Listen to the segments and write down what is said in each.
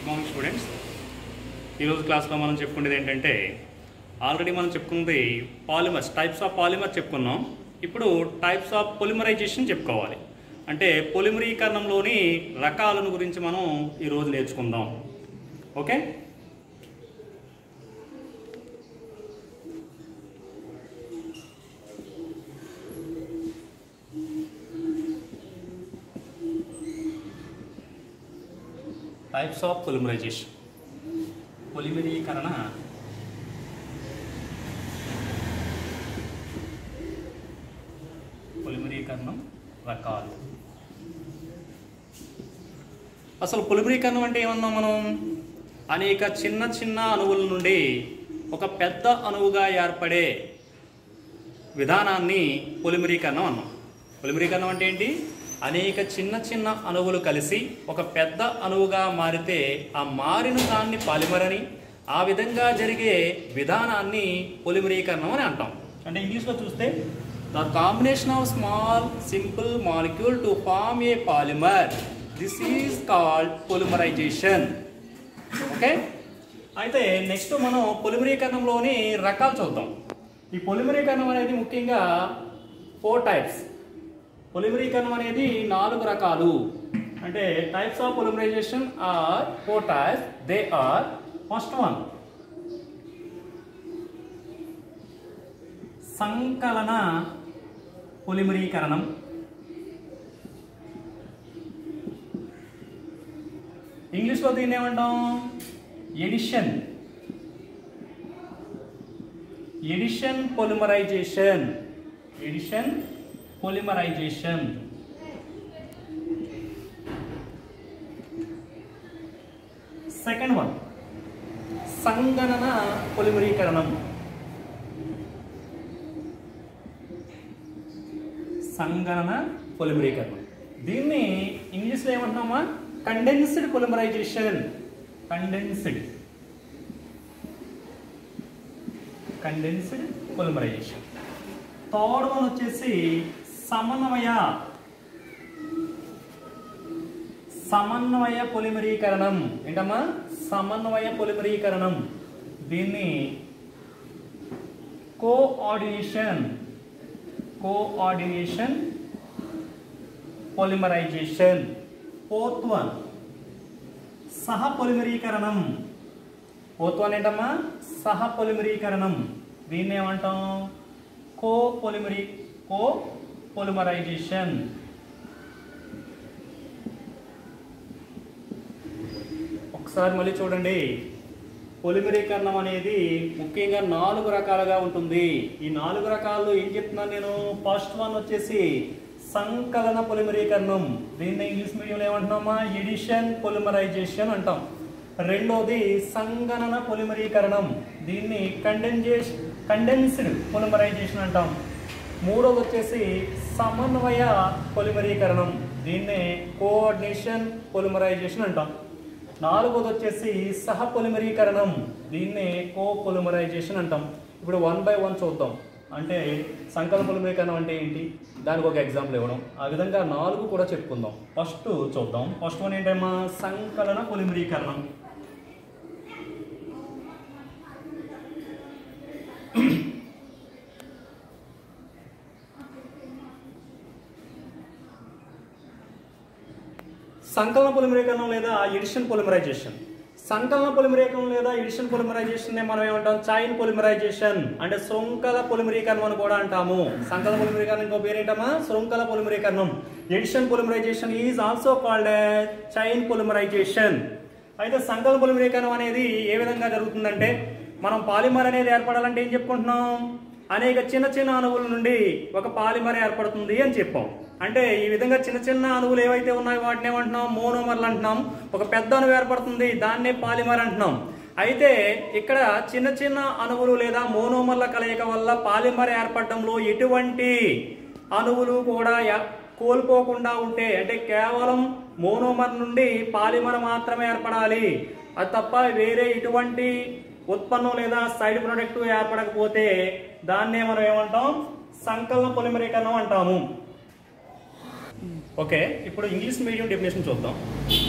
Good morning students ఈరోజు క్లాస్లో మనం చెప్పుకునేది ఏంటంటే ఆల్రెడీ మనం చెప్పుకుంది పాలిమర్స్ టైప్స్ ఆఫ్ పాలిమర్ చెప్పుకున్నాం ఇప్పుడు టైప్స్ ఆఫ్ పొలిమరైజేషన్ చెప్పుకోవాలి అంటే పొలిమరీకరణంలోని రకాలను గురించి మనం ఈరోజు నేర్చుకుందాం ఓకే టైప్స్ ఆఫ్ పొలిమరైజేషన్ పొలిమరీకరణ పొలిమరీకరణం రకాలు అసలు పొలిమరీకరణం అంటే ఏమన్నాం మనం అనేక చిన్న చిన్న అణువుల నుండి ఒక పెద్ద అణువుగా ఏర్పడే విధానాన్ని పొలిమరీకరణం అన్నాం పొలిమరీకరణం అంటే ఏంటి అనేక చిన్న చిన్న అణువులు కలిసి ఒక పెద్ద అణువుగా మారితే ఆ మారిన దాన్ని పాలిమర్ అని ఆ విధంగా జరిగే విధానాన్ని పొలిమరీకరణం అని అంటాం అంటే ఇంగ్లీష్లో చూస్తే the combination of small simple molecule to form a polymer this is called polymerization okay అయితే నెక్స్ట్ మనం పొలిమరీకరణంలోని రకాలు చూద్దాం ఈ పొలిమరీకరణం అనేది ముఖ్యంగా ఫోర్ టైప్స్ పొలిమరీకరణం అనేది నాలుగు రకాలు అంటే types of polymerization are four types they are first one సంకలన పొలిమరీకరణం ఇంగ్లీష్లో దీన్ని ఏమంటాం addition addition polymerization addition polymerization second one సంగణన పొలిమరీకరణం సంగణన పొలిమరీకరణం దీన్ని ఇంగ్లీష్లో ఏమంటున్నామా condensed polymerization condensed condensed polymerization third one వచ్చేసి సమన్వయ సమన్వయ పొలిమరీకరణం ఏంటమ్మా సమన్వయ పొలిమరీకరణం దీన్ని coordination coordination polymerization fourth one సహ పొలిమరీకరణం ఫోర్త్ వన్ ఏంటమ్మా సహ పొలిమరీకరణం దీన్ని ఏమంటాం కో పొలిమరీ కో పొలిమరైజేషన్ ఒకసారి మళ్ళీ చూడండి పొలిమరీకరణం అనేది ముఖ్యంగా నాలుగు రకాలుగా ఉంటుంది ఈ నాలుగు రకాలు ఏం చెప్తున్నాను నేను ఫస్ట్ వన్ వచ్చేసి సంకలన పొలిమరీకరణం దీన్ని ఇంగ్లీష్ మీడియంలో ఏమంటున్నామా ఎడిషన్ పొలిమరైజేషన్ అంటాం రెండోది సంగణన పొలిమరీకరణం దీన్ని కండెన్జేష్ కండెన్స్డ్ పొలిమరైజేషన్ అంటాం మూడోది వచ్చేసి సమన్వయ పొలిమరీకరణం దీన్నే కోఆర్డినేషన్ పొలిమరైజేషన్ అంటాం నాలుగోది వచ్చేసి సహ పొలిమరీకరణం దీన్నే కో పొలిమరైజేషన్ అంటాం ఇప్పుడు వన్ బై వన్ చూద్దాం అంటే సంకలన పొలిమరీకరణం అంటే ఏంటి దానికి ఒక ఎగ్జాంపుల్ ఇవ్వడం ఆ విధంగా నాలుగు కూడా చెప్పుకుందాం ఫస్ట్ చూద్దాం ఫస్ట్ వన్ ఏంటమ్మా సంకలన పొలిమరీకరణం సంకలన పొలిమరీకరణం లేదా ఎడిషన్ పొలిమరైజేషన్ సంకలన పొలిమరీకరణం లేదా ఎడిషన్ పొలిమరైజేషన్ మనం ఏమంటాం చైన్ పొలిమరైజేషన్ అంటే శృంఖల పొలిమరీకరణం అని కూడా అంటాము సంకలన పొలిమరీకరణం ఇంకో పేరు ఏంటమ్మా శృంఖల పొలిమరీకరణం addition polymerization is also called chain polymerization అయితే సంకలన పొలిమరీకరణం అనేది ఏ విధంగా జరుగుతుందంటే మనం పాలిమర్ అనేది ఏర్పడాలంటే ఏం చెప్పుకుంటున్నాం అనేక చిన్న చిన్న అణువుల నుండి ఒక పాలిమర్ ఏర్పడుతుంది అని చెప్పాం అంటే ఈ విధంగా చిన్న చిన్న అణువులు ఏవైతే ఉన్నాయో వాటిని ఏమంటున్నాం మోనోమర్లు అంటున్నాం ఒక పెద్ద అణువు ఏర్పడుతుంది దాన్నే పాలిమర్ అంటున్నాం అయితే ఇక్కడ చిన్న చిన్న అణువులు లేదా మోనోమర్ల కలయిక వల్ల పాలిమర్ ఏర్పడడంలో ఎటువంటి అణువులు కూడా యా- కోల్పోకుండా ఉంటే అంటే కేవలం మోనోమర్ నుండి పాలిమర్ మాత్రమే ఏర్పడాలి అది తప్ప వేరే ఎటువంటి ఉత్పన్నం లేదా సైడ్ ప్రొడక్ట్ ఏర్పడకపోతే దాన్నే మనం ఏమంటాం సంకలన పొలిమరీకరణం అంటాము ఓకే ఇప్పుడు ఇంగ్లీష్ మీడియం డెఫినేషన్ చూద్దాం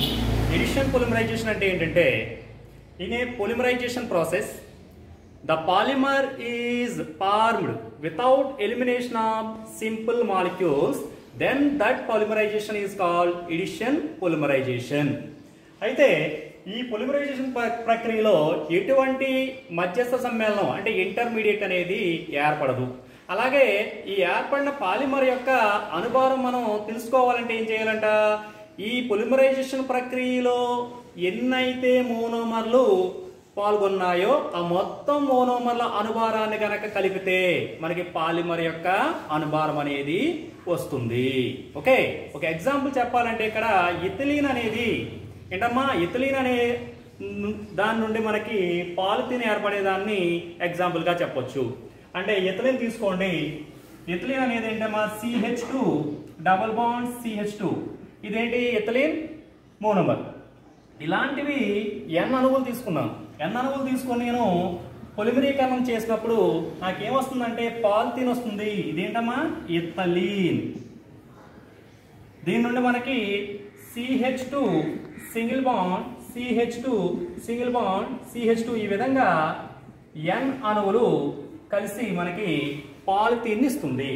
ఎడిషన్ పొలిమరైజేషన్ అంటే ఏంటంటే in a polymerization process the polymer is formed without elimination of simple molecules then that polymerization is called addition polymerization అయితే ఈ పొలిమరైజేషన్ ప్రక్రియలో ఎటువంటి మధ్యస్థ సమ్మేళనం అంటే ఇంటర్మీడియట్ అనేది ఏర్పడదు అలాగే ఈ ఏర్పడిన పాలిమర్ యొక్క అనుభవం మనం తెలుసుకోవాలంటే ఏం చేయాలంట ఈ పొలిమరైజేషన్ ప్రక్రియలో ఎన్నైతే మోనోమర్లు పాల్గొన్నాయో ఆ మొత్తం మోనోమర్ల అనుభారాన్ని గనక కలిపితే మనకి పాలిమర్ యొక్క అనుభారం అనేది వస్తుంది ఓకే ఒక ఎగ్జాంపుల్ చెప్పాలంటే ఇక్కడ ఇథిలీన్ అనేది ఏంటమ్మా ఇథిలీన్ అనే ను- దాని నుండి మనకి పాలిథిన్ ఏర్పడేదాన్ని ఎగ్జాంపుల్గా చెప్పొచ్చు అంటే ఇథిలీన్ తీసుకోండి ఇథిలీన్ అనేది ఏంటమ్మా CH two double bond CH two ఇదేంటి ఇథిలీన్ మోనోమర్ ఇలాంటివి ఎన్ అణువులు తీసుకున్నాను ఎన్ అణువులు తీసుకొని నేను పొలిమరీకరణం చేసినప్పుడు నాకేమొస్తుందంటే పాలిథిన్ వస్తుంది ఇదేంటమ్మా ఇథలీన్ దీని నుండి మనకి CH two single bond CH two single bond CH two ఈ విధంగా ఎన్ అణువులు కలిసి మనకి పాలిథిన్ ఇస్తుంది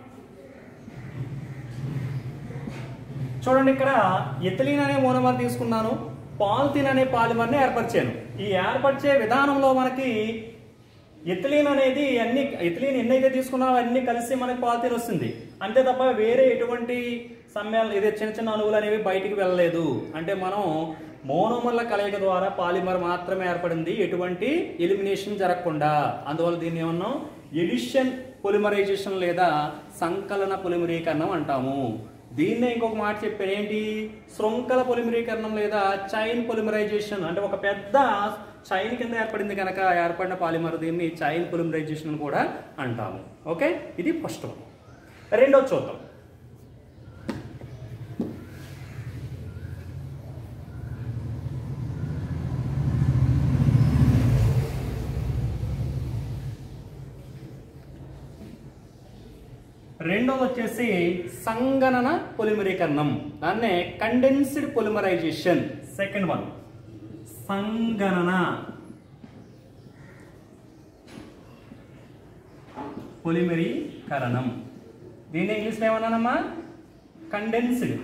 చూడండి ఇక్కడ ఎథిలీన్ అనే మోనోమర్ తీసుకున్నాను పాలిథిన్ అనే పాలిమర్ని ఏర్పరిచాను ఈ ఏర్పరిచే విధానంలో మనకి ఎథిలీన్ అనేది అన్ని ఎథిలీన్ ఎన్నైతే తీసుకున్నావో అన్ని కలిసి మనకి పాలిథిన్ వస్తుంది అంతే తప్ప వేరే ఎటువంటి సమ్మేళనం ఇది చిన్న చిన్న అణువులు అనేవి బయటికి వెళ్ళలేదు అంటే మనం మోనోమర్ల కలయిక ద్వారా పాలిమర్ మాత్రమే ఏర్పడింది ఎటువంటి ఎలిమినేషన్ జరగకుండా అందువల్ల దీన్ని ఏమన్నాం ఎడిషన్ పొలిమరైజేషన్ లేదా సంకలన పొలిమరీకరణం అంటాము దీన్నే ఇంకొక మాట చెప్పారు ఏంటి శృంఖల పొలిమరీకరణం లేదా చైన్ పొలిమరైజేషన్ అంటే ఒక పెద్ద చైన్ కింద ఏర్పడింది కనుక ఏర్పడిన పాలిమర్ దీన్ని చైన్ పొలిమరైజేషన్ అని కూడా అంటాము ఓకే ఇది ఫస్ట్ వన్ రెండోది చూద్దాం రెండోది వచ్చేసి సంగణన పొలిమరీకరణం దాన్నే కండెన్స్డ్ పొలిమరైజేషన్ సెకండ్ వన్ సంగణన పొలిమరీకరణం దీన్ని ఇంగ్లీష్లో ఏమన్నానమ్మా కండెన్స్డ్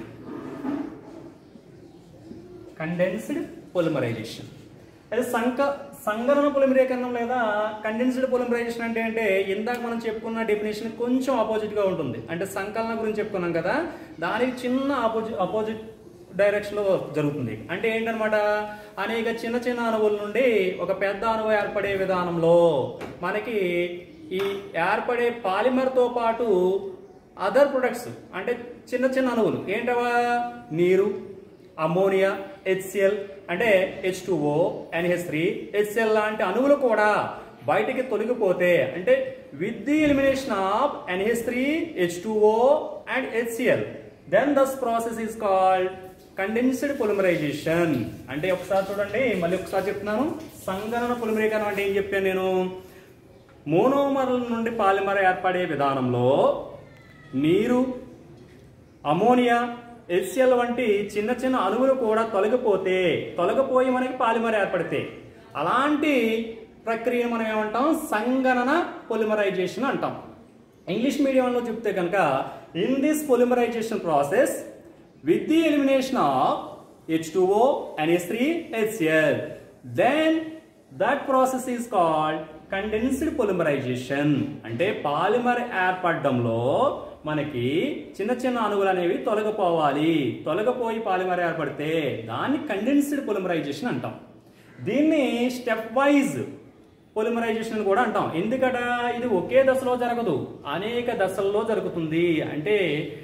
కండెన్స్డ్ పొలిమరైజేషన్ అయితే సంక సంగణన పొలిమరీకరణం లేదా కండెన్స్డ్ పొలిమరైజేషన్ అంటే అంటే ఇందాక మనం చెప్పుకున్న డెఫినేషన్ కొంచెం ఆపోజిట్ గా ఉంటుంది అంటే సంకలన గురించి చెప్పుకున్నాం కదా దానికి చిన్న ఆపోజిట్ ఆపోజిట్ డైరెక్షన్ లో జరుగుతుంది అంటే ఏంటనమాట అనేక చిన్న చిన్న అణువుల నుండి ఒక పెద్ద అణువు ఏర్పడే విధానంలో మనకి ఈ ఏర్పడే పాలిమర్ తో పాటు అదర్ ప్రొడక్ట్స్ అంటే చిన్న చిన్న అణువులు ఏంటవా నీరు అమోనియా హెచ్సిఎల్ అంటే H two O NH three HCl లాంటి అణువులు కూడా బయటికి తొలగిపోతే అంటే with the elimination of NH three H two O and HCl then thus process is called condensed polymerization అంటే ఒకసారి చూడండి మళ్ళీ ఒకసారి చెప్తున్నాను సంగణన పొలిమరీకరణం అంటే ఏం చెప్పాను నేను మోనోమర్ల నుండి పాలిమర్ ఏర్పడే విధానంలో నీరు అమోనియా హెచ్సిఎల్ వంటి చిన్న చిన్న అణువులు కూడా తొలగిపోతే తొలగిపోయి మనకి పాలిమర్ ఏర్పడితే అలాంటి ప్రక్రియను మనం ఏమంటాం సంగణన పొలిమరైజేషన్ అంటాం ఇంగ్లీష్ మీడియంలో చెప్తే కనుక in this polymerization process with the elimination of H two O NH three HCl then that process is called condensed polymerization అంటే పాలిమర్ ఏర్పడడంలో మనకి చిన్న చిన్న అణువులు అనేవి తొలగిపోవాలి తొలగిపోయి పాలిమర్ ఏర్పడితే దాన్ని కండెన్స్డ్ పొలిమరైజేషన్ అంటాం దీన్ని స్టెప్ వైజ్ పొలిమరైజేషన్ అని కూడా అంటాం ఎందుకట ఇది ఒకే దశలో జరగదు అనేక దశల్లో జరుగుతుంది అంటే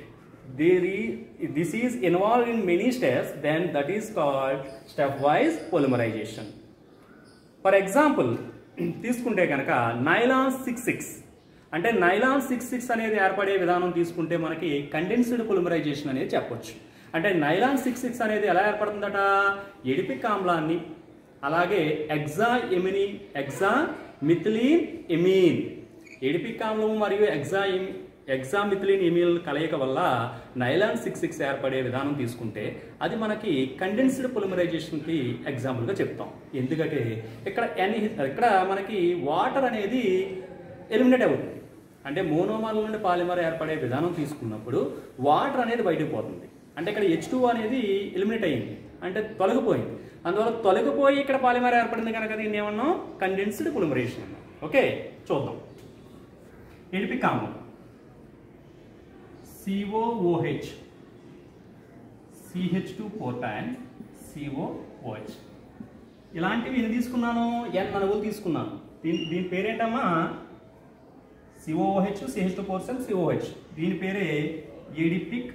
this is involve in many steps then that is called step wise polymerization for example తీసుకుంటే కనుక నైలాన్ సిక్స్ సిక్స్ అంటే నైలాన్ సిక్స్ సిక్స్ అనేది ఏర్పడే విధానం తీసుకుంటే మనకి కండెన్స్డ్ పొలిమరైజేషన్ అనేది చెప్పొచ్చు అంటే నైలాన్ సిక్స్ సిక్స్ అనేది ఎలా ఏర్పడుతుందట ఎడిపిక్ ఆమ్లాన్ని అలాగే ఎగ్జా ఎమిని ఎగ్జా మిథిలీన్ ఎమీన్ ఎడిపిక్ ఆమ్లం మరియు ఎగ్జా ఎమి- ఎగ్జామిథిలిన్ ఇమిల్ కలయిక వల్ల నైలాన్ సిక్స్ సిక్స్ ఏర్పడే విధానం తీసుకుంటే అది మనకి కండెన్స్డ్ పొలిమరైజేషన్కి ఎగ్జాంపుల్గా చెప్తాం ఎందుకంటే ఇక్కడ ఎన్ ఇక్కడ మనకి వాటర్ అనేది ఎలిమినేట్ అవుతుంది అంటే మోనోమర్ల నుండి పాలిమర్ ఏర్పడే విధానం తీసుకున్నప్పుడు వాటర్ అనేది బయటకు పోతుంది అంటే ఇక్కడ హెచ్ టూ అనేది ఎలిమినేట్ అయ్యింది అంటే తొలగిపోయింది అందువల్ల తొలగిపోయి ఇక్కడ పాలిమర్ ఏర్పడింది కనుక దీన్ని ఏమన్నాం కండెన్స్డ్ పొలిమరేషన్ అన్నాం ఓకే చూద్దాం ఎడిపిక్ ఆమ్లం COOH CH two four times COOH ఇలాంటివి ఎన్ని తీసుకున్నాను ఎన్ అణువులు తీసుకున్నాను దీని దీని పేరేంటమ్మా సిఓఓహెచ్ సిహెచ్ టూ ఫోర్ సెల్ సిఓహెచ్ దీని పేరే ఎడిపిక్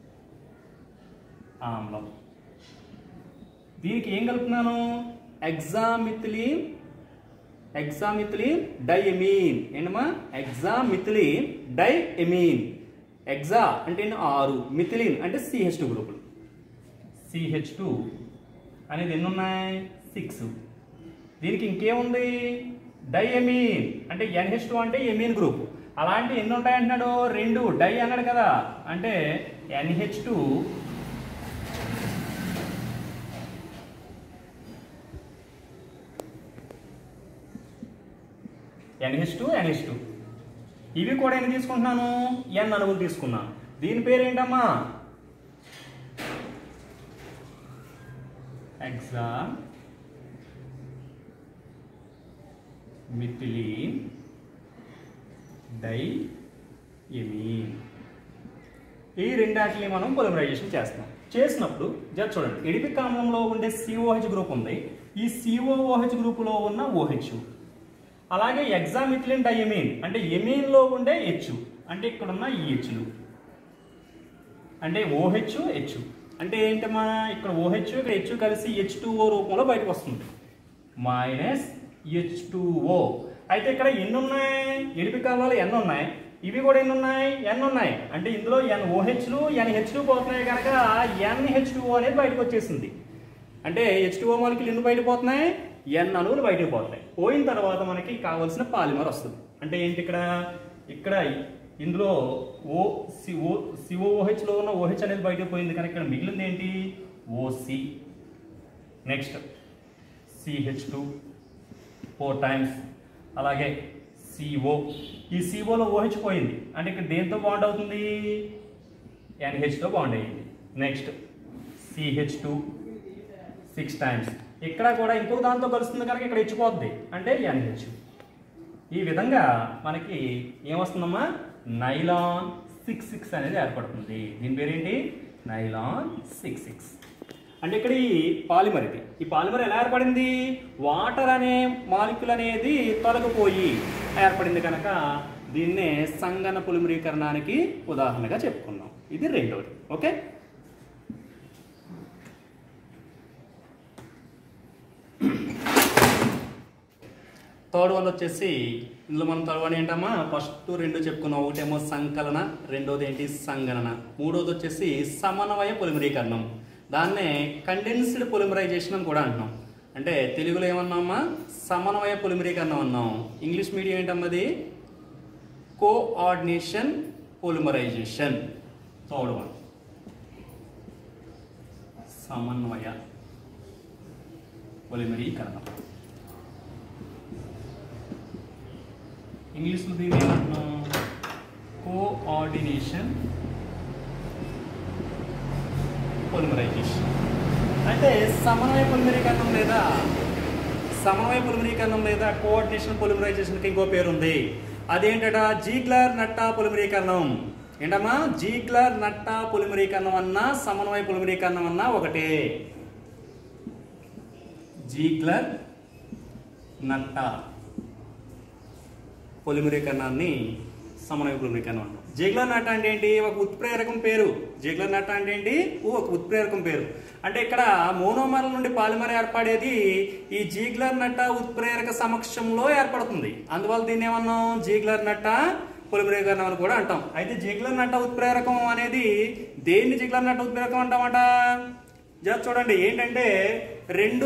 ఆమ్లం దీనికి ఏం కలుపుతున్నాను ఎగ్జామిథిలిన్ ఎగ్జామిథిలిన్ డైఎమీన్ ఏంటమ్మా ఎగ్జామిథిలిన్ డైఎమీన్ ఎగ్జా అంటే ఏంటి? ఆరు మిథిలిన్ అంటే సిహెచ్ టూ గ్రూపులు సిహెచ్ టూ అనేది ఎన్ని ఉన్నాయి సిక్స్ దీనికి ఇంకేముంది డైఎమీన్ అంటే ఎన్హెచ్ టూ అంటే ఎమీన్ గ్రూప్ అలాంటి ఎన్ని ఉంటాయి అంటున్నాడు రెండు డై అన్నాడు కదా అంటే NH two NH two NH two ఇవి కూడా ఎన్ని తీసుకుంటున్నాను ఎన్ అణువులు తీసుకున్నాను దీని పేరు ఏంటమ్మా ఎగ్జా మిథిలీన్ డై ఎమీన్ ఈ రెండాటిని మనం పొలిమరైజేషన్ చేస్తాం చేసినప్పుడు జస్ట్ చూడండి ఎడిపిక్ ఆమ్లంలో ఉండే సిఓహెచ్ గ్రూప్ ఉంది ఈ సిఓఓహెచ్ గ్రూపులో ఉన్న ఓహెచ్ అలాగే ఎగ్జామిథిలిన్ డైఎమీన్ అంటే ఎమీన్లో ఉండే హెచ్ అంటే ఇక్కడ ఉన్న ఈ హెచ్లు అంటే ఓహెచ్ హెచ్ అంటే ఏంటమ్మా ఇక్కడ ఓహెచ్ ఇక్కడ హెచ్ కలిసి హెచ్ టూ ఓ రూపంలో బయటకు వస్తుంది మైనస్ హెచ్ టూ ఓ అయితే ఇక్కడ ఎన్ని ఉన్నాయి ఎడిపి కాలాలు ఎన్ని ఉన్నాయి ఇవి కూడా ఎన్ని ఉన్నాయి ఎన్ ఉన్నాయి అంటే ఇందులో ఎన్ ఓహెచ్లు ఎన్ హెచ్ టూ పోతున్నాయి కనుక ఎన్ హెచ్ టూ అనేది బయటకు వచ్చేసింది అంటే హెచ్ టూ ఓ మాలిక్యూల్ ఎన్ని బయటకు పోతున్నాయి ఎన్ అణువులు బయటకు పోతాయి పోయిన తర్వాత మనకి కావాల్సిన పాలిమర్ వస్తుంది అంటే ఏంటి ఇక్కడ ఇక్కడ ఇందులో ఓ సి ఓ సిఓఓహెచ్లో ఉన్న ఓహెచ్ అనేది బయటకు పోయింది కానీ ఇక్కడ మిగిలింది ఏంటి OC next CH two four times అలాగే సిఓ ఈ సిఓలో ఓహెచ్ పోయింది అంటే ఇక్కడ దేంతో బాండ్ అవుతుంది ఎన్హెచ్తో బాండ్ అయ్యింది next CH two six times ఇక్కడ కూడా ఇంకొక దాంతో కలుస్తుంది కనుక ఇక్కడ హెచ్చిపోద్ది అంటే ఎన్హెచ్ ఈ విధంగా మనకి ఏమొస్తుందమ్మా నైలాన్ సిక్స్ సిక్స్ అనేది ఏర్పడుతుంది దీని పేరేంటి నైలాన్ సిక్స్ సిక్స్ అంటే ఇక్కడ ఈ పాలిమర్ ఇది ఈ పాలిమర్ ఎలా ఏర్పడింది వాటర్ అనే మాలిక్యుల్ అనేది తొలగిపోయి ఏర్పడింది కనుక దీన్నే సంగన పొలిమరీకరణానికి ఉదాహరణగా చెప్పుకున్నాం ఇది రెండోది ఓకే థర్డ్ వన్ వచ్చేసి ఇందులో మనం థర్డ్ వన్ ఏంటమ్మా ఫస్ట్ రెండు చెప్పుకున్నాం ఒకటేమో సంకలన రెండోది ఏంటి సంగణన మూడోది వచ్చేసి సమన్వయ పొలిమరీకరణం దాన్నే కండెన్స్డ్ పొలిమరైజేషన్ అని కూడా అంటున్నాం అంటే తెలుగులో ఏమన్నామా సమన్వయ పొలిమరీకరణం అన్నాం ఇంగ్లీష్ మీడియం ఏంటమ్మది కోఆర్డినేషన్ పొలిమరైజేషన్ థర్డ్ వన్ సమన్వయ పొలిమరీకరణం ఇంగ్లీష్లో దీన్ని ఏమంటున్నాం కోఆర్డినేషన్ పొలిమరైజేషన్ అంటే సమన్వయ పొలిమరీకరణం లేదా సమన్వయ పొలిమరీకరణం లేదా కోఆర్డినేషన్ పొలిమరైజేషన్కి ఇంకో పేరు ఉంది అదేంటట జీగ్లర్ నట్టా పొలిమరీకరణం ఏంటమ్మా జీగ్లర్ నట్టా పొలిమరీకరణం అన్నా సమన్వయ పొలిమరీకరణం అన్నా ఒకటే జీగ్లర్ నట్టా పొలిమరీకరణాన్ని సమన్వయ పొలిమరీకరణం అంటాం జిగ్లర్ నట్ట అంటే ఏంటి ఒక ఉత్ప్రేరకం పేరు జిగ్లర్ నట్ట అంటే ఏంటి ఊ, ఒక ఉత్ప్రేరకం పేరు అంటే ఇక్కడ మోనోమర్ నుండి పాలిమర్ ఏర్పడేది ఈ జీగ్లర్ నట్ట ఉత్ప్రేరక సమక్షంలో ఏర్పడుతుంది అందువల్ల దీన్ని ఏమన్నాం జీగ్లర్ నట్ట పొలిమరీకరణం అని కూడా అంటాం అయితే జిగ్లర్ నట్ట ఉత్ప్రేరకం అనేది దేన్ని జిగ్లర్ నట్ట ఉత్ప్రేరకం అంటామట జస్ట్ చూడండి ఏంటంటే రెండు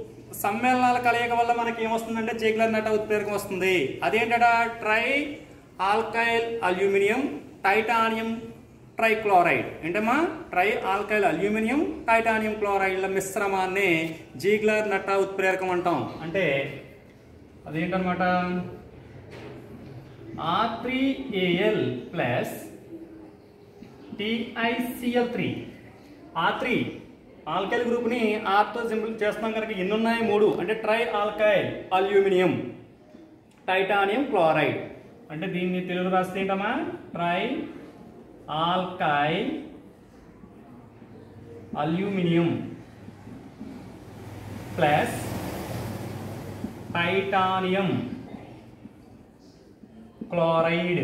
సమ్మేళనాల కలయిక వల్ల మనకి ఏమొస్తుందంటే జీగ్లర్ నట్ట ఉత్ప్రేరకం వస్తుంది అదేంటట tri alkyl aluminium titanium trichloride ఏంటమ్మా ట్రై ఆల్కైల్ అల్యూమినియం టైటానియం క్లోరైడ్ల మిశ్రమాన్ని జీగ్లర్ నట్టా ఉత్ప్రేరకం అంటాం అంటే అదేంటనమాట R three Al plus TiCl three R three alkyl గ్రూప్ని ఆర్తో సింపుల్ చేస్తున్నాం కనుక ఎన్ని ఉన్నాయి మూడు అంటే tri alkyl aluminium titanium chloride అంటే దీన్ని తెలుగు రాస్తే ఏంటమ్మా tri alkyl aluminium plus titanium chloride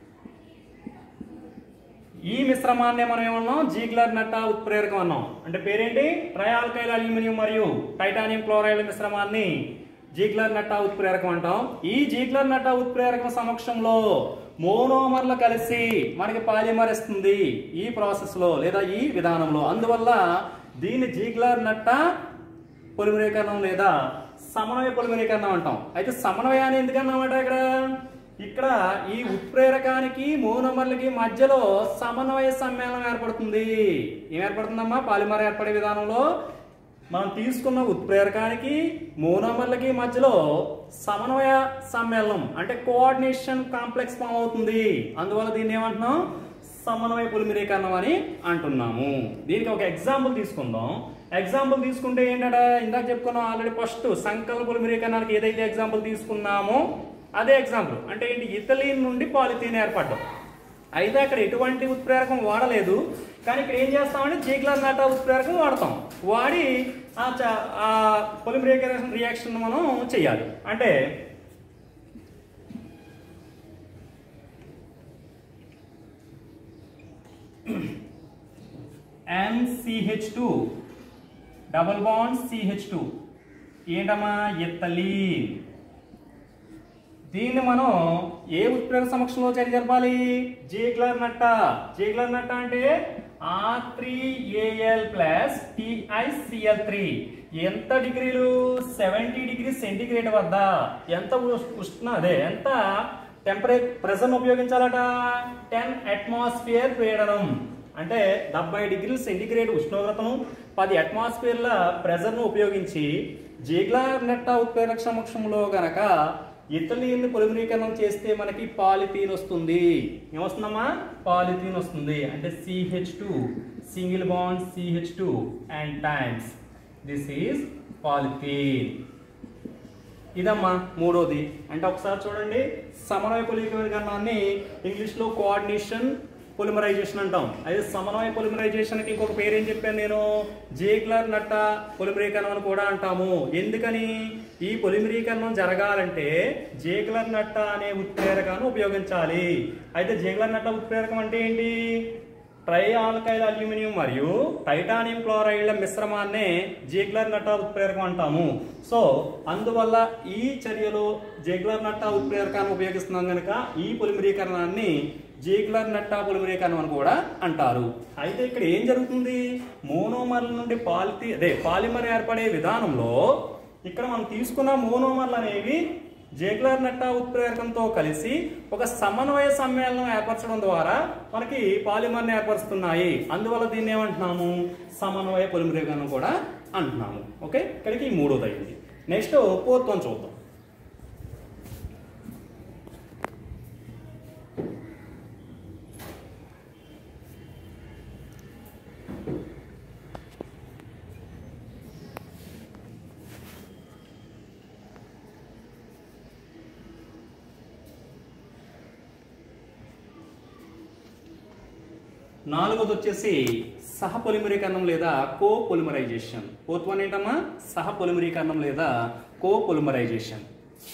ఈ మిశ్రమాన్ని మనం ఏమన్నాం జీగ్లర్ నట్టా ఉత్ప్రేరకం అన్నాం అంటే పేరేంటి ట్రయాల్కైల్ అల్యూమినియం మరియు టైటానియం క్లోరైడ్ మిశ్రమాన్ని జీగ్లర్ నట్టా ఉత్ప్రేరకం అంటాం ఈ జీగ్లర్ నట్టా ఉత్ప్రేరకం సమక్షంలో మోనోమర్లు కలిసి మనకి పాలిమర్ ఇస్తుంది ఈ ప్రాసెస్ లో లేదా ఈ విధానంలో అందువల్ల దీన్ని జీగ్లర్ నట్టా పొలిమరీకరణం లేదా సమన్వయ పొలిమరీకరణం అంటాం అయితే సమన్వయాన్ని ఎందుకన్నామాట ఇక్కడ ఇక్కడ ఈ ఉత్ప్రేరకానికి మోనోమర్లకి మధ్యలో సమన్వయ సమ్మేళనం ఏర్పడుతుంది ఏం ఏర్పడుతుందమ్మా పాలిమర్ ఏర్పడే విధానంలో మనం తీసుకున్న ఉత్ప్రేరకానికి మోనోమర్లకి మధ్యలో సమన్వయ సమ్మేళనం అంటే కోఆర్డినేషన్ కాంప్లెక్స్ ఫామ్ అవుతుంది అందువల్ల దీన్ని ఏమంటున్నాం సమన్వయ పొలిమరీకరణం అని అంటున్నాము దీనికి ఒక ఎగ్జాంపుల్ తీసుకుందాం ఎగ్జాంపుల్ తీసుకుంటే ఏంటంటే ఇందాక చెప్పుకున్నాం ఆల్రెడీ ఫస్ట్ సంకల్ప పొలిమరీకరణానికి ఏదైతే ఎగ్జాంపుల్ తీసుకున్నామో అదే ఎగ్జాంపుల్ అంటే ఏంటి ఇథలీన్ నుండి పాలిథీన్ ఏర్పడడం అయితే అక్కడ ఎటువంటి ఉత్ప్రేరకం వాడలేదు కానీ ఇక్కడ ఏం చేస్తామంటే జీగ్లర్ నాటా ఉత్ప్రేరకం వాడతాం వాడి ఆ చ- ఆ పొలిమరీకరణ రియాక్షన్ మనం చేయాలి అంటే N CH two double bond CH two ఏంటమ్మా ఎత్తలీన్ దీన్ని మనం ఏ ఉత్ప్రేరక సమక్షంలో చర్య జరపాలి జీగ్లర్ నట్ట జీగ్లర్ నట్ట అంటే R three Al plus TiCl three ఎంత డిగ్రీలు సెవెంటీ డిగ్రీ సెంటిగ్రేడ్ వద్ద ఎంత ఉష్- ఉష్ణ అదే ఎంత టెంపరేచర్ ప్రెషర్ ఉపయోగించాలట టెన్ అట్మాస్ఫియర్ పీడనం అంటే డెబ్బై డిగ్రీల సెంటిగ్రేడ్ ఉష్ణోగ్రతను పది అట్మాస్ఫియర్ల ప్రెషర్ను ఉపయోగించి జీగ్లార్ నెట్ట ఉత్ప్రేరక సమక్షంలో గనక ఇథలీన్ పొలిమరీకరణం చేస్తే మనకి పాలిథీన్ వస్తుంది ఏమొస్తుందమ్మా పాలిథీన్ వస్తుంది అంటే CH two single bond CH two and times this is polythene ఇదమ్మా మూడోది అంటే ఒకసారి చూడండి సమన్వయ పొలిమరీకరణాన్ని ఇంగ్లీష్లో కోఆర్డినేషన్ పొలిమరైజేషన్ అంటాం అయితే సమన్వయ పొలిమరైజేషన్కి ఇంకొక పేరు ఏం చెప్పాను నేను జేగ్లర్ నట్ట పొలిమరీకరణం అని కూడా అంటాము ఎందుకని ఈ పొలిమరీకరణం జరగాలంటే జేగ్లర్ నట్ట అనే ఉత్ప్రేరకాన్ని ఉపయోగించాలి అయితే జేగ్లర్ నట్ట ఉత్ప్రేరకం అంటే ఏంటి ట్రై ఆల్కైల్ అల్యూమినియం మరియు టైటానియం క్లోరైడ్ల మిశ్రమాన్నే జీగ్లర్ నట్టా ఉత్ప్రేరకం అంటాము సో అందువల్ల ఈ చర్యలో జీగ్లర్ నట్టా ఉత్ప్రేరకాన్ని ఉపయోగిస్తున్నాం కనుక ఈ పొలిమరీకరణాన్ని జీగ్లర్ నట్టా పొలిమరీకరణం అని కూడా అంటారు అయితే ఇక్కడ ఏం జరుగుతుంది మోనోమర్ల నుండి పాలిథి అదే పాలిమర్ ఏర్పడే విధానంలో ఇక్కడ మనం తీసుకున్న మోనోమర్లు అనేవి జేగ్లర్ నట్టా ఉత్ప్రేరకంతో కలిసి ఒక సమన్వయ సమ్మేళనం ఏర్పరచడం ద్వారా మనకి పాలిమర్ని ఏర్పరుస్తున్నాయి అందువల్ల దీన్ని ఏమంటున్నాము సమన్వయ పొలిమరీకరణం కూడా అంటున్నాము ఓకే ఇక్కడికి ఈ మూడోది అయింది నెక్స్ట్ ఫోర్త్ వన్ చూద్దాం నాలుగోది వచ్చేసి సహ పొలిమరీకరణం లేదా కో పొలిమరైజేషన్ ఫోర్త్ వన్ ఏంటమ్మా సహ పొలిమరీకరణం లేదా copolymerization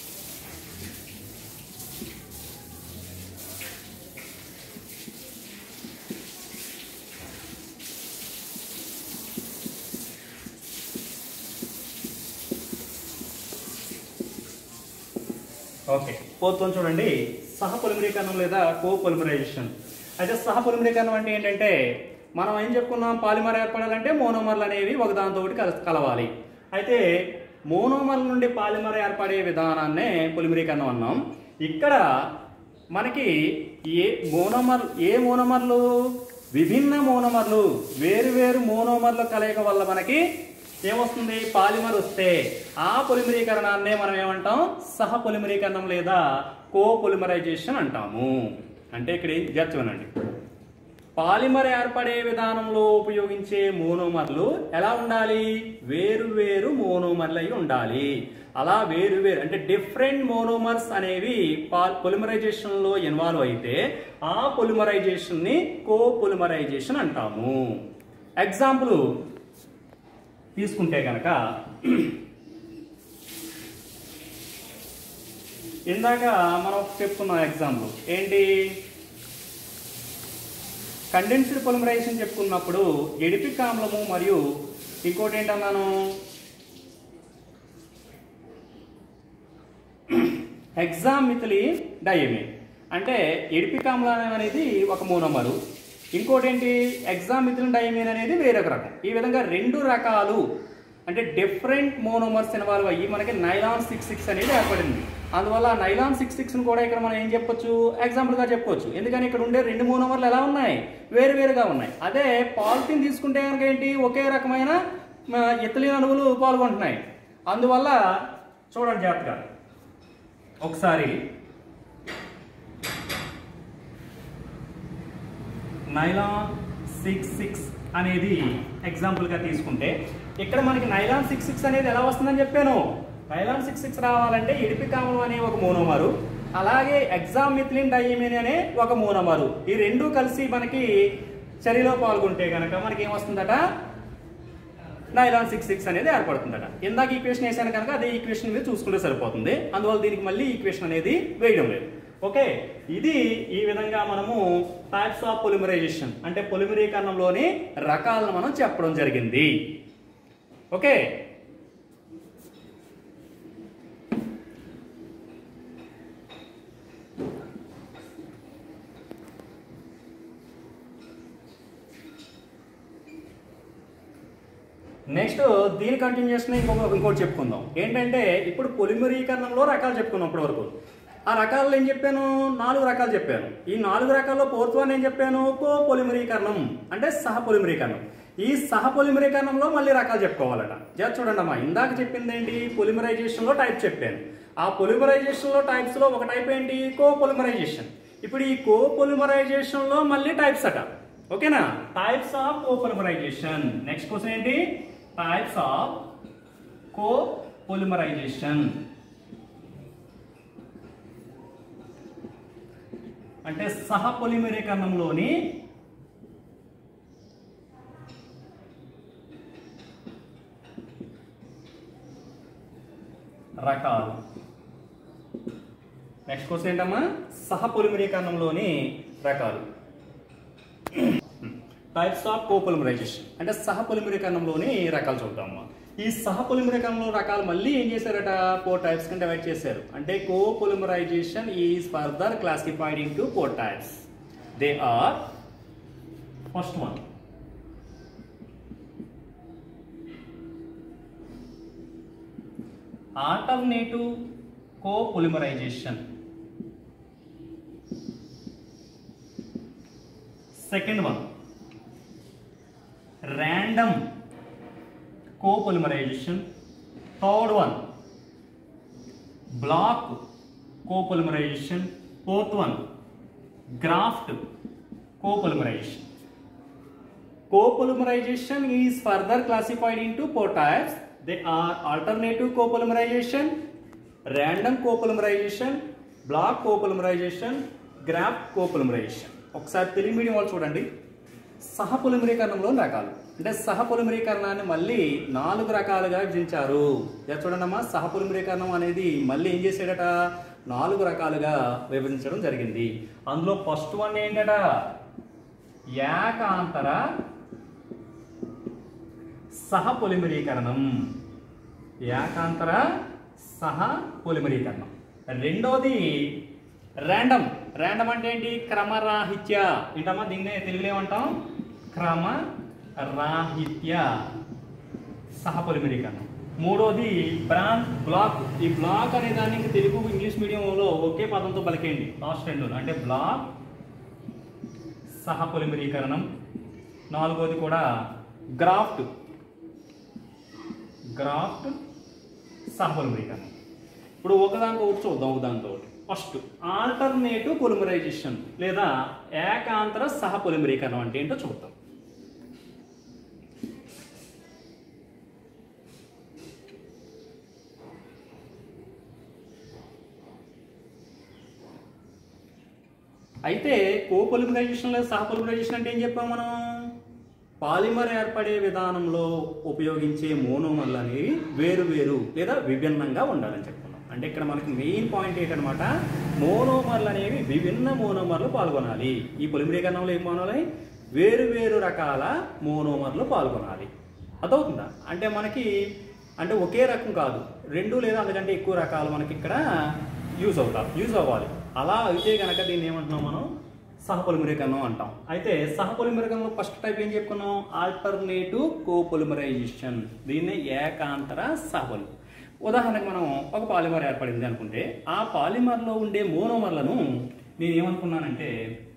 okay fourth one చూడండి సహ పొలిమరీకరణం లేదా కో పొలిమరైజేషన్ అయితే సహ పొలిమరీకరణం అంటే ఏంటంటే మనం ఏం చెప్పుకున్నాం పాలిమర్ ఏర్పడాలంటే మోనోమర్లు అనేవి ఒకదానితో ఒకటి కల కలవాలి అయితే మోనోమర్ల నుండి పాలిమర్ ఏర్పడే విధానాన్నే పొలిమరీకరణం అన్నాం ఇక్కడ మనకి ఏ మోనోమర్ ఏ మోనోమర్లు విభిన్న మోనోమర్లు వేరు వేరు మోనోమర్ల కలయిక వల్ల మనకి ఏమొస్తుంది పాలిమర్ వస్తే ఆ పొలిమరీకరణాన్నే మనం ఏమంటాం సహ పొలిమరీకరణం లేదా కో పొలిమరైజేషన్ అంటాము అంటే ఇక్కడ ఏం చేర్చమనండి పాలిమర్ ఏర్పడే విధానంలో ఉపయోగించే మోనోమర్లు ఎలా ఉండాలి వేరు వేరు మోనోమర్లు అయి ఉండాలి అలా వేరు వేరు అంటే డిఫరెంట్ మోనోమర్స్ అనేవి పొలిమరైజేషన్ లో ఇన్వాల్వ్ అయితే ఆ పొలిమరైజేషన్ ని కో పొలిమరైజేషన్ అంటాము ఎగ్జాంపుల్ తీసుకుంటే కనుక ఇందాక మనం చెప్పుకున్నాం ఎగ్జాంపుల్ ఏంటి కండెన్స్డ్ పొలిమరైజేషన్ చెప్పుకున్నప్పుడు ఎడిపిక్ ఆమ్లము మరియు ఇంకోటి ఏంటన్నాను హెగ్జామిథిలి డయమిన్ అంటే ఎడిపిక్ ఆమ్లం అనేది ఒక మోనోమరు ఇంకోటి ఏంటి ఎగ్జామిథిలిన్ డయమిన్ అనేది వేరొక రకం ఈ విధంగా రెండు రకాలు అంటే డిఫరెంట్ మోనోమర్స్ ఇన్వాల్వ్ అయ్యి మనకి నైలాన్ సిక్స్ సిక్స్ అనేది ఏర్పడింది అందువల్ల నైలాన్ సిక్స్ సిక్స్ కూడా ఇక్కడ మనం ఏం చెప్పొచ్చు ఎగ్జాంపుల్ గా చెప్పొచ్చు ఎందుకని ఇక్కడ ఉండే రెండు మోనోమర్లు ఎలా ఉన్నాయి వేరు వేరుగా ఉన్నాయి అదే పాలిథిన్ తీసుకుంటే కనుక ఏంటి ఒకే రకమైన ఇథిలిన్ అణువులు పాల్గొంటున్నాయి అందువల్ల చూడండి జాగ్రత్తగా ఒకసారి నైలాన్ సిక్స్ సిక్స్ అనేది ఎగ్జాంపుల్గా తీసుకుంటే ఇక్కడ మనకి నైలాన్ సిక్స్ సిక్స్ అనేది ఎలా వస్తుందని చెప్పాను నైలాన్ సిక్స్ సిక్స్ రావాలంటే ఇడిపికామం అనే ఒక మోనోమరు అలాగే ఎగ్జామిథిలిన్ డైమిన్ అనే ఒక మోనోమరు ఈ రెండు కలిసి మనకి చర్యలో పాల్గొంటే కనుక మనకి ఏమొస్తుందట నైలాన్ సిక్స్ సిక్స్ అనేది ఏర్పడుతుందట ఇందాక ఈక్వేషన్ వేసాను కనుక అదే ఈక్వేషన్ మీద చూసుకుంటే సరిపోతుంది అందువల్ల దీనికి మళ్ళీ ఈక్వేషన్ అనేది వేయడం లేదు ఓకే ఇది ఈ విధంగా మనము టైప్స్ ఆఫ్ పొలిమరైజేషన్ అంటే పొలిమరీకరణంలోని రకాలను మనం చెప్పడం జరిగింది ఓకే నెక్స్ట్ దీని కంటిన్యూషన్ ఇంకొక ఇంకోటి చెప్పుకుందాం ఏంటంటే ఇప్పుడు పొలిమరీకరణంలో రకాలు చెప్పుకున్నాం ఇప్పటి వరకు ఆ రకాల్లో ఏం చెప్పాను నాలుగు రకాలు చెప్పాను ఈ నాలుగు రకాల్లో ఫోర్త్ వన్ ఏం చెప్పాను కో పొలిమరీకరణం అంటే సహ పొలిమరీకరణం ఈ సహ పొలిమరీకరణంలో మళ్ళీ రకాలు చెప్పుకోవాలట జర చూడండి అమ్మా ఇందాక చెప్పింది ఏంటి పొలిమరైజేషన్ లో టైప్ చెప్పాను ఆ పొలిమరైజేషన్ లో టైప్స్ లో ఒక టైప్ ఏంటి కో పొలిమరైజేషన్ ఇప్పుడు ఈ కో పొలిమరైజేషన్ లో మళ్ళీ టైప్స్ అట ఓకేనా types of copolymerization next question ఏంటి టైప్స్ ఆఫ్ కో పొలిమరైజేషన్ అంటే సహ పొలిమరీకరణంలోని రకాలు నెక్స్ట్ క్వశ్చన్ ఏంటమ్మా సహ పొలిమరీకరణంలోని రకాలు టైప్స్ ఆఫ్ కోపొలిమరైజేషన్ అంటే సహ పొలిమరీకరణంలోని రకాలు చూద్దామమ్మా ఈ సహ పొలిమరీకరణంలో రకాలు మళ్ళీ ఏం చేశారట ఫోర్ టైప్స్ కింద డివైడ్ చేశారు అంటే copolymerization is further classified into four types they are first one alternative copolymerization second one random copolymerization third one block copolymerization fourth one graft copolymerization copolymerization is further classified into four types they are alternative copolymerization random copolymerization block copolymerization graft copolymerization ఒకసారి Telugu medium వాళ్ళు చూడండి సహ పొలిమరీకరణంలో రకాలు అంటే సహ పొలిమరీకరణాన్ని మళ్ళీ నాలుగు రకాలుగా విభజించారు ఇలా చూడండమ్మా సహ పొలిమరీకరణం అనేది మళ్ళీ ఏం చేసాడట నాలుగు రకాలుగా విభజించడం జరిగింది అందులో ఫస్ట్ వన్ ఏంటట ఏకాంతర సహ పొలిమరీకరణం ఏకాంతర సహ పొలిమరీకరణం రెండోది ర్యాండమ్ ర్యాండమ్ అంటే ఏంటి క్రమరాహిత్య ఏంటమ్మా దీన్నే తెలుగులో ఏమంటాం క్రమ రాహిత్య సహ పొలిమరీకరణం మూడోది బ్రాంచ్ బ్లాక్ ఈ బ్లాక్ అనే దాన్ని ఇంక తెలుగు ఇంగ్లీష్ మీడియంలో ఒకే పదంతో పలికేయండి లాస్ట్ రెండు అంటే బ్లాక్ సహపొలిమరీకరణం నాలుగోది కూడా గ్రాఫ్ట్ గ్రాఫ్ట్ సహపొలిమరీకరణం ఇప్పుడు ఒకదానికి ఒకటి చూద్దాం ఒకదానితో ఫస్ట్ ఆల్టర్నేటివ్ పొలిమరైజేషన్ లేదా ఏకాంతర సహపొలిమరీకరణం అంటే ఏంటో చూద్దాం అయితే కోపొలిమరైజేషన్ లేదా సహపొలిమరైజేషన్ అంటే ఏం చెప్పాం మనం పాలిమర్ ఏర్పడే విధానంలో ఉపయోగించే మోనోమర్లు అనేవి వేరు వేరు లేదా విభిన్నంగా ఉండాలని చెప్పుకున్నాం అంటే ఇక్కడ మనకి మెయిన్ పాయింట్ ఏంటనమాట మోనోమర్లు అనేవి విభిన్న మోనోమర్లు పాల్గొనాలి ఈ పొలిమరీకరణంలో ఏం పాల్గొనాలి వేరు వేరు రకాల మోనోమర్లు పాల్గొనాలి అదవుతుందా అంటే మనకి అంటే ఒకే రకం కాదు రెండు లేదా అంతకంటే ఎక్కువ రకాలు మనకి ఇక్కడ యూజ్ అవుతాం యూజ్ అవ్వాలి అలా అయితే కనుక దీన్ని ఏమంటున్నాం మనం సహపొలిమరీకరణం అంటాం అయితే సహపొలిమరీకరణలో ఫస్ట్ టైప్ ఏం చెప్పుకున్నాం ఆల్టర్నేటివ్ కోపొలిమరైజేషన్ దీన్ని ఏకాంతర సహపొలి ఉదాహరణకు మనం ఒక పాలిమర్ ఏర్పడింది అనుకుంటే ఆ పాలిమర్లో ఉండే మోనోమర్లను నేను ఏమనుకున్నానంటే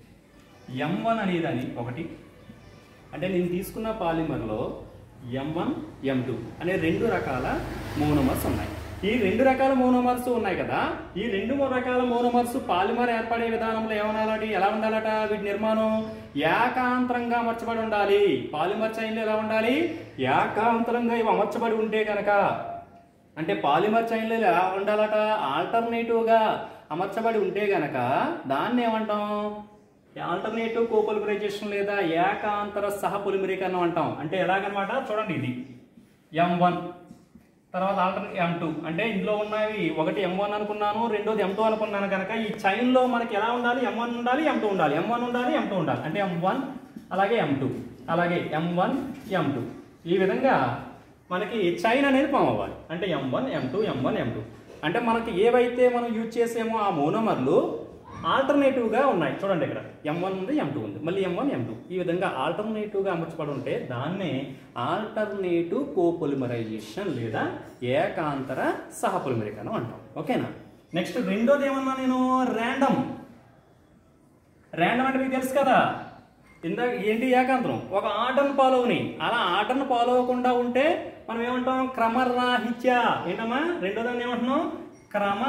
ఎం వన్ అనేదాన్ని ఒకటి అంటే నేను తీసుకున్న పాలిమర్లో ఎం వన్ ఎం టూ అనే రెండు రకాల మోనోమర్స్ ఉన్నాయి ఈ రెండు రకాల మోనోమర్స్ ఉన్నాయి కదా ఈ రెండు మూడు రకాల మోనోమర్స్ పాలిమర్ ఏర్పడే విధానంలో ఏమనాలటి ఎలా ఉండాలట వీటి నిర్మాణం ఏకాంతరంగా అమర్చబడి ఉండాలి పాలిమర్ చైన్లు ఎలా ఉండాలి ఏకాంతరంగా ఇవి అమర్చబడి ఉంటే కనుక అంటే పాలిమర్ చైన్లు ఎలా ఉండాలట ఆల్టర్నేటివ్గా అమర్చబడి ఉంటే గనక దాన్ని ఏమంటాం ఆల్టర్నేటివ్ కోపొలిమరైజేషన్ లేదా ఏకాంతర సహపొలిమరీకరణం అంటాం అంటే ఎలాగనమాట చూడండి ఇది ఎం వన్ తర్వాత ఆల్టర్ ఎం టూ అంటే ఇందులో ఉన్నవి ఒకటి ఎం వన్ అనుకున్నాను రెండోది ఎం టూ అనుకున్నాను కనుక ఈ చైన్లో మనకి ఎలా ఉండాలి ఎం వన్ ఉండాలి ఎం టూ ఉండాలి ఎం వన్ ఉండాలి ఎం టూ ఉండాలి అంటే ఎం వన్ అలాగే ఎం టూ అలాగే ఎం వన్ ఎం టూ ఈ విధంగా మనకి చైన్ అనేది ఫామ్ అవ్వాలి అంటే M one M two M one M two అంటే మనకి ఏవైతే మనం యూజ్ చేసేమో ఆ మోనోమర్లు ఆల్టర్నేటివ్గా ఉన్నాయి చూడండి ఇక్కడ ఎం వన్ ఉంది ఎం టూ ఉంది మళ్ళీ ఎం వన్ ఎం టూ ఈ విధంగా ఆల్టర్నేటివ్గా అమర్చబడి ఉంటే దాన్నే ఆల్టర్నేటివ్ కోపొలిమరైజేషన్ లేదా ఏకాంతర సహపొలిమరీకరణం అంటాం ఓకేనా నెక్స్ట్ రెండోది ఏమన్నా నేను ర్యాండమ్ ర్యాండమ్ అంటే మీకు తెలుసు కదా ఇందాక ఏంటి ఏకాంతరం ఒక ఆటను ఫాలో అవని అలా ఆటను ఫాలో అవ్వకుండా ఉంటే మనం ఏమంటాం క్రమరాహిత్య ఏంటమ్మా రెండో దాన్ని ఏమంటున్నాం క్రమ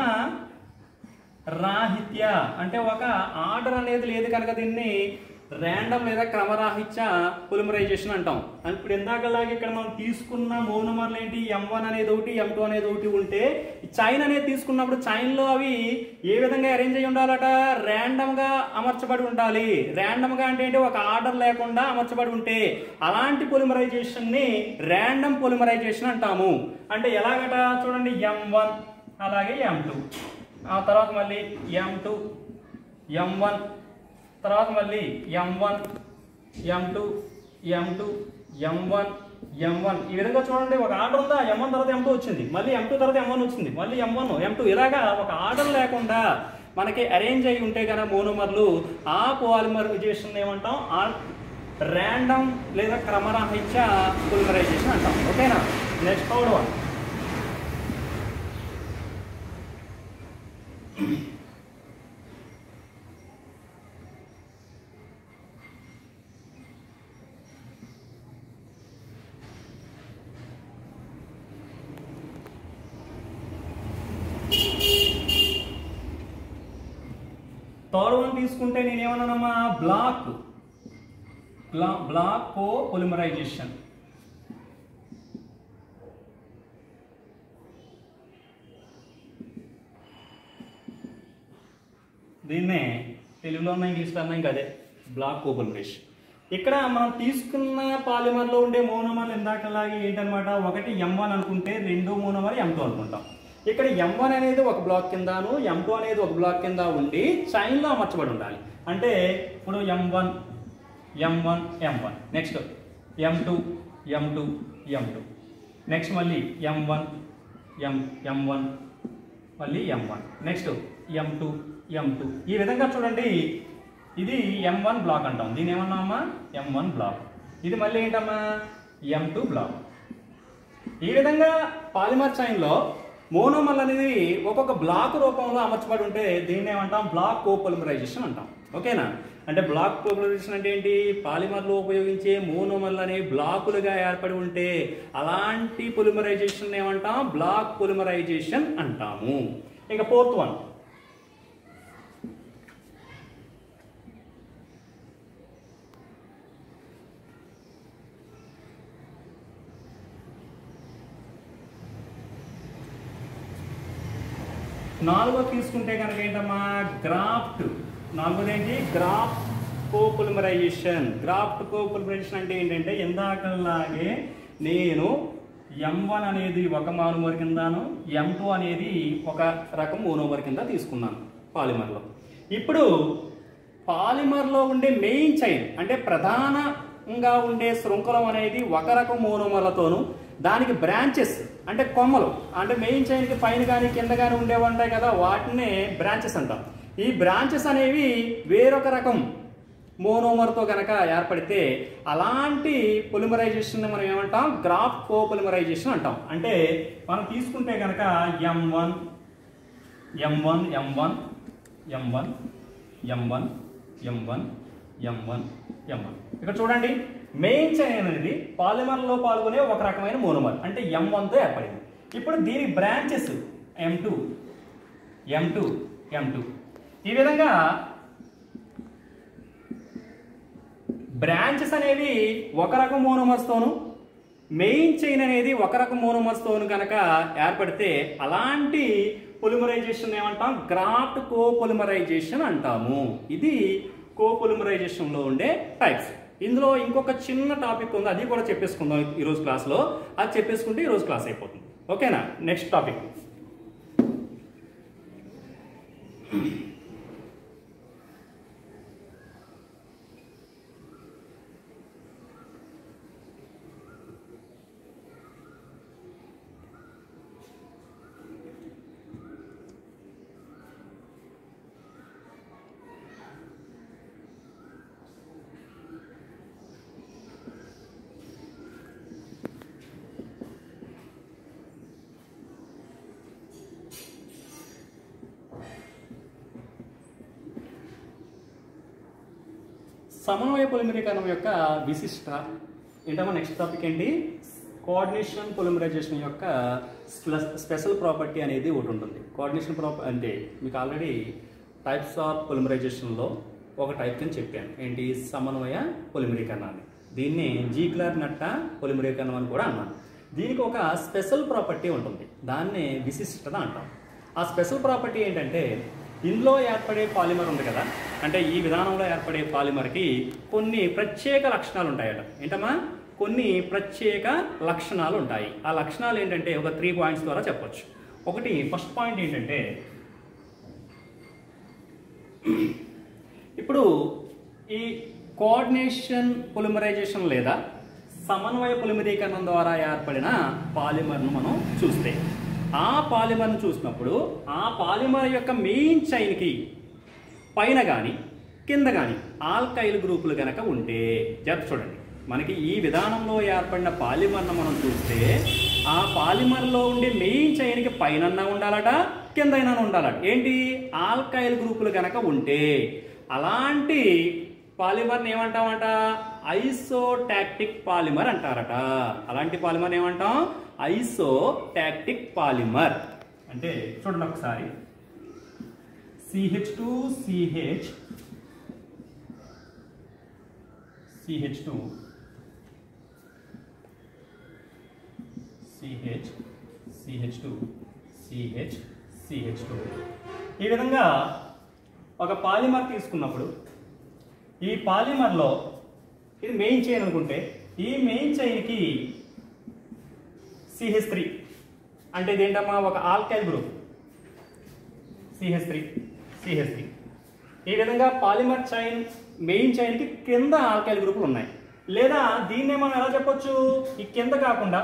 రాహిత్య అంటే ఒక ఆర్డర్ అనేది లేదు కనుక దీన్ని ర్యాండమ్ లేదా క్రమరాహిత్య పొలిమరైజేషన్ అంటాం అంటే ఇప్పుడు ఇందాకలాగే ఇక్కడ మనం తీసుకున్న మోనోమర్లు ఏంటి ఎం వన్ అనేది ఒకటి ఎం టూ అనేది ఒకటి ఉంటే ఈ చైన్ అనేది తీసుకున్నప్పుడు చైన్లో అవి ఏ విధంగా అరేంజ్ అయి ఉండాలట ర్యాండమ్ గా అమర్చబడి ఉండాలి ర్యాండమ్ గా అంటే ఏంటి ఒక ఆర్డర్ లేకుండా అమర్చబడి ఉంటే అలాంటి పొలిమరైజేషన్ ని ర్యాండమ్ పొలిమరైజేషన్ అంటాము అంటే ఎలాగట చూడండి ఎం వన్ అలాగే ఎం టూ ఆ తర్వాత మళ్ళీ ఎం టూ ఎం వన్ తర్వాత మళ్ళీ M one M two M two M one M one ఈ విధంగా చూడండి ఒక ఆర్డర్ ఉందా ఎం వన్ తర్వాత ఎం టూ వచ్చింది మళ్ళీ ఎం టూ తర్వాత ఎం వన్ వచ్చింది మళ్ళీ ఎం వన్ ఎం టూ ఇలాగా ఒక ఆర్డర్ లేకుండా మనకి అరేంజ్ అయి ఉంటే కనుక మోనోమర్లు ఆ పాలిమరైజేషన్ ఏమంటాం ర్యాండమ్ లేదా క్రమరాహిత్య పొలిమరైజేషన్ అంటాం ఓకేనా next third one third one తీసుకుంటే నేను ఏమన్నానమ్మా బ్లాక్ బ్లాక్ కో పొలిమరైజేషన్ దీన్నే తెలుగులో ఉన్న ఇంగ్లీష్లో అన్నా ఇంకా అదే బ్లాక్ కోపొలిమరేషన్ ఇక్కడ మనం తీసుకున్న పాలిమర్లో ఉండే మోనోమర్లు ఇందాకలాగే ఏంటనమాట ఒకటి ఎం వన్ అనుకుంటే రెండో మోనోమర్ ఎం టూ అనుకుంటాం ఇక్కడ ఎం వన్ అనేది ఒక బ్లాక్ కిందను ఎం టూ అనేది ఒక బ్లాక్ కింద ఉండి చైన్లో అమర్చబడి ఉండాలి అంటే ఇప్పుడు M one M one M one next M two M two M two next మళ్ళీ M one M M one మళ్ళీ M one next M two M two ఈ విధంగా చూడండి ఇది ఎం వన్ బ్లాక్ అంటాం దీని ఏమన్నామా ఎం వన్ బ్లాక్ ఇది మళ్ళీ ఏంటమ్మా ఎం టూ బ్లాక్ ఈ విధంగా పాలిమర్ చైన్లో మోనోమర్ అనేది ఒక్కొక్క బ్లాక్ రూపంలో అమర్చబడి ఉంటే దీన్ని ఏమంటాం బ్లాక్ కోపోలిమరైజేషన్ అంటాం ఓకేనా అంటే బ్లాక్ కోపోలిమరైజేషన్ అంటే ఏంటి పాలిమర్లో ఉపయోగించే మోనోమర్లు అనేవి బ్లాకులుగా ఏర్పడి ఉంటే అలాంటి పొలిమరైజేషన్ ఏమంటాం బ్లాక్ పొలిమరైజేషన్ అంటాము ఇంకా ఫోర్త్ వన్ నాలుగో తీసుకుంటే కనుక ఏంటమ్మా గ్రాఫ్ట్ నాలుగోది ఏంటి గ్రాఫ్ట్ కోపులిమరైజేషన్ గ్రాఫ్ట్ కోపులిమరైజేషన్ అంటే ఏంటంటే ఇందాకలాగే నేను ఎం వన్ అనేది ఒక మానోమర్ కిందను ఎం టూ అనేది ఒక రకం మోనోమర్ కింద తీసుకున్నాను పాలిమర్లో ఇప్పుడు పాలిమర్లో ఉండే మెయిన్ చైన్ అంటే ప్రధానంగా ఉండే శృంఖలం అనేది ఒక రకం మోనోమర్లతోనూ దానికి బ్రాంచెస్ అంటే కొమ్మలు అంటే మెయిన్ చైన్కి పైన కానీ కింద కానీ ఉండేవి ఉంటాయి కదా వాటినే బ్రాంచెస్ అంటాం ఈ బ్రాంచెస్ అనేవి వేరొక రకం మోనోమర్తో కనుక ఏర్పడితే అలాంటి పొలిమరైజేషన్ మనం ఏమంటాం గ్రాఫ్ కో పొలిమరైజేషన్ అంటాం అంటే మనం తీసుకుంటే కనుక M one M one M one M one M one M one M one M one ఇక్కడ చూడండి మెయిన్ చైన్ అనేది పాలిమర్లో పాల్గొనే ఒక రకమైన మోనోమర్ అంటే ఎం వన్తో ఏర్పడింది ఇప్పుడు దీని branches M two M two M two ఈ విధంగా బ్రాంచెస్ అనేవి ఒక రకం మోనోమర్స్తోను మెయిన్ చైన్ అనేది ఒక రకం మోనోమర్స్తోను కనుక ఏర్పడితే అలాంటి పొలిమరైజేషన్ ఏమంటాం గ్రాఫ్ట్ కోపొలిమరైజేషన్ అంటాము ఇది కోపొలిమరైజేషన్లో ఉండే టైప్స్ ఇందులో ఇంకొక చిన్న టాపిక్ ఉంది అది కూడా చెప్పేసుకుందాం ఈరోజు క్లాస్లో అది చెప్పేసుకుంటే ఈరోజు క్లాస్ అయిపోతుంది ఓకేనా నెక్స్ట్ టాపిక్ సమన్వయ పొలిమరీకరణం యొక్క విశిష్ట ఏంటమ్మా నెక్స్ట్ టాపిక్ ఏంటి కోఆర్డినేషన్ పొలిమరైజేషన్ యొక్క స్పె- స్పెషల్ ప్రాపర్టీ అనేది ఒకటి ఉంటుంది కోఆర్డినేషన్ ప్రాపర్ అంటే మీకు ఆల్రెడీ టైప్స్ ఆఫ్ పొలిమరైజేషన్లో ఒక టైప్ కింద చెప్పాను ఏంటి సమన్వయ పొలిమరీకరణాన్ని దీన్ని జీక్లర్ నట్ట పొలిమరీకరణం అని కూడా అన్నాను దీనికి ఒక స్పెషల్ ప్రాపర్టీ ఉంటుంది దాన్నే విశిష్టత అంటాం ఆ స్పెషల్ ప్రాపర్టీ ఏంటంటే ఇందులో ఏర్పడే పాలిమర్ ఉంది కదా అంటే ఈ విధానంలో ఏర్పడే పాలిమర్కి కొన్ని ప్రత్యేక లక్షణాలు ఉంటాయట ఏంటమ్మా కొన్ని ప్రత్యేక లక్షణాలు ఉంటాయి ఆ లక్షణాలు ఏంటంటే ఒక త్రీ పాయింట్స్ ద్వారా చెప్పొచ్చు ఒకటి ఫస్ట్ పాయింట్ ఏంటంటే ఇప్పుడు ఈ కోఆర్డినేషన్ పొలిమరైజేషన్ లేదా సమన్వయ పొలిమరీకరణం ద్వారా ఏర్పడిన పాలిమర్ను మనం చూస్తే ఆ పాలిమర్ను చూసినప్పుడు ఆ పాలిమర్ యొక్క మెయిన్ చైన్కి పైన కానీ కింద కానీ ఆల్కైల్ గ్రూపులు కనుక ఉంటే జాగ్రత్త చూడండి మనకి ఈ విధానంలో ఏర్పడిన పాలిమర్ను మనం చూస్తే ఆ పాలిమర్లో ఉండే మెయిన్ చైన్కి పైన ఉండాలట కిందైనా ఉండాలట ఏంటి ఆల్కైల్ గ్రూపులు కనుక ఉంటే అలాంటి పాలిమర్ని ఏమంటామంట ఐసోటాక్టిక్ పాలిమర్ అంటారట అలాంటి పాలిమర్ ఏమంటాం ఐసోటాక్టిక్ పాలిమర్ అంటే చూడండి ఒకసారి CH two CH CH two CH CH two CH CH two ఈ విధంగా ఒక పాలిమర్ తీసుకున్నప్పుడు ఈ పాలిమర్లో ఇది మెయిన్ చైన్ అనుకుంటే ఈ మెయిన్ చైన్కి సిహెచ్ త్రీ అంటే ఇదేంటమ్మా ఒక alkyl group CH three CH three ఈ విధంగా పాలిమర్ చైన్ మెయిన్ చైన్కి కింద ఆల్కైల్ గ్రూపులు ఉన్నాయి లేదా దీన్నే మనం ఎలా చెప్పొచ్చు ఈ కింద కాకుండా